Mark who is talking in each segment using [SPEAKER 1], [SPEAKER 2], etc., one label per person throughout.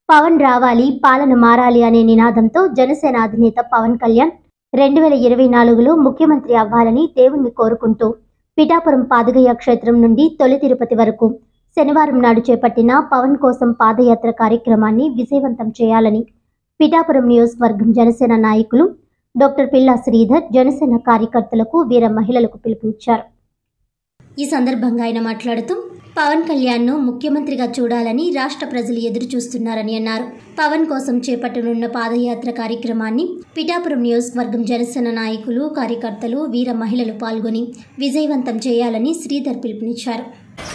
[SPEAKER 1] పవన్ రావాలి పాలన మారాలి అనే నినాదంతో జనసేన అధినేత పవన్ కళ్యాణ్ రెండు వేల ఇరవై నాలుగులో ముఖ్యమంత్రి అవ్వాలని దేవుణ్ణి కోరుకుంటూ పిఠాపురం పాదగయ క్షేత్రం నుండి తొలి తిరుపతి వరకు శనివారం నాడు చేపట్టిన పవన్ కోసం పాదయాత్ర కార్యక్రమాన్ని విజయవంతం చేయాలని పిఠాపురం నియోజకవర్గం జనసేన నాయకులు డాక్టర్ పిల్లా శ్రీధర్ జనసేన కార్యకర్తలకు వీర మహిళలకు పిలుపునిచ్చారు ఈ సందర్భంగా ఆయన మాట్లాడుతూ పవన్ కళ్యాణ్ను ముఖ్యమంత్రిగా చూడాలని రాష్ట్ర ప్రజలు ఎదురు చూస్తున్నారని అన్నారు పవన్ కోసం చేపట్టనున్న పాదయాత్ర కార్యక్రమాన్ని పిఠాపురం నియోజకవర్గం జనసేన నాయకులు కార్యకర్తలు వీర మహిళలు పాల్గొని విజయవంతం చేయాలని శ్రీధర్ పిలుపునిచ్చారు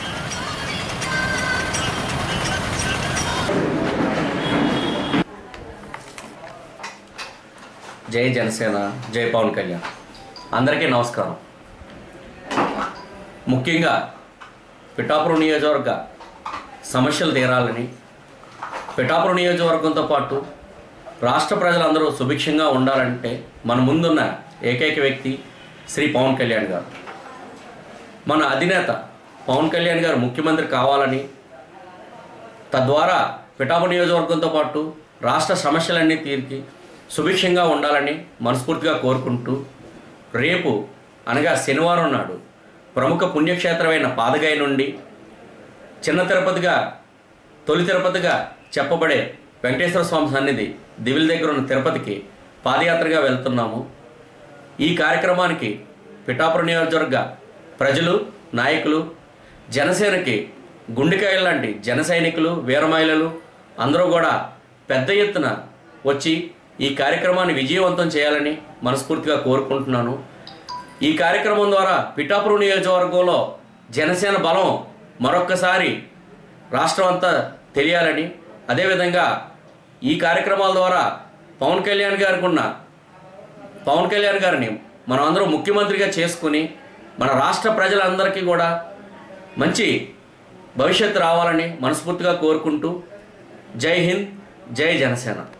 [SPEAKER 2] జై జనసేన జై పవన్ కళ్యాణ్ అందరికీ నమస్కారం ముఖ్యంగా పిఠాపురం నియోజకవర్గ సమస్యలు తీరాలని పిఠాపురం నియోజకవర్గంతో పాటు రాష్ట్ర ప్రజలందరూ సుభిక్షంగా ఉండాలంటే మన ముందున్న ఏకైక వ్యక్తి శ్రీ పవన్ కళ్యాణ్ గారు మన అధినేత పవన్ కళ్యాణ్ గారు ముఖ్యమంత్రి కావాలని తద్వారా పిఠాపురం నియోజకవర్గంతో పాటు రాష్ట్ర సమస్యలన్నీ తీర్చి సుభిక్షంగా ఉండాలని మనస్ఫూర్తిగా కోరుకుంటూ రేపు అనగా శనివారం నాడు ప్రముఖ పుణ్యక్షేత్రమైన పాదగాయ నుండి చిన్న తిరుపతిగా తొలి తిరుపతిగా చెప్పబడే వెంకటేశ్వర స్వామి సన్నిధి దివిల దగ్గర ఉన్న తిరుపతికి పాదయాత్రగా వెళ్తున్నాము ఈ కార్యక్రమానికి పిఠాపురం నియోజకవర్గ ప్రజలు నాయకులు జనసేనకి గుండెకాయలు లాంటి జన సైనికులు వీర మహిళలు అందరూ కూడా పెద్ద ఎత్తున వచ్చి ఈ కార్యక్రమాన్ని విజయవంతం చేయాలని మనస్ఫూర్తిగా కోరుకుంటున్నాను ఈ కార్యక్రమం ద్వారా పిఠాపురం నియోజకవర్గంలో జనసేన బలం మరొక్కసారి రాష్ట్రం అంతా తెలియాలని అదేవిధంగా ఈ కార్యక్రమాల ద్వారా పవన్ కళ్యాణ్ గారికి ఉన్న పవన్ కళ్యాణ్ గారిని మనం అందరం ముఖ్యమంత్రిగా చేసుకుని మన రాష్ట్ర ప్రజలందరికీ కూడా మంచి భవిష్యత్తు రావాలని మనస్ఫూర్తిగా కోరుకుంటూ జై హింద్ జై జనసేన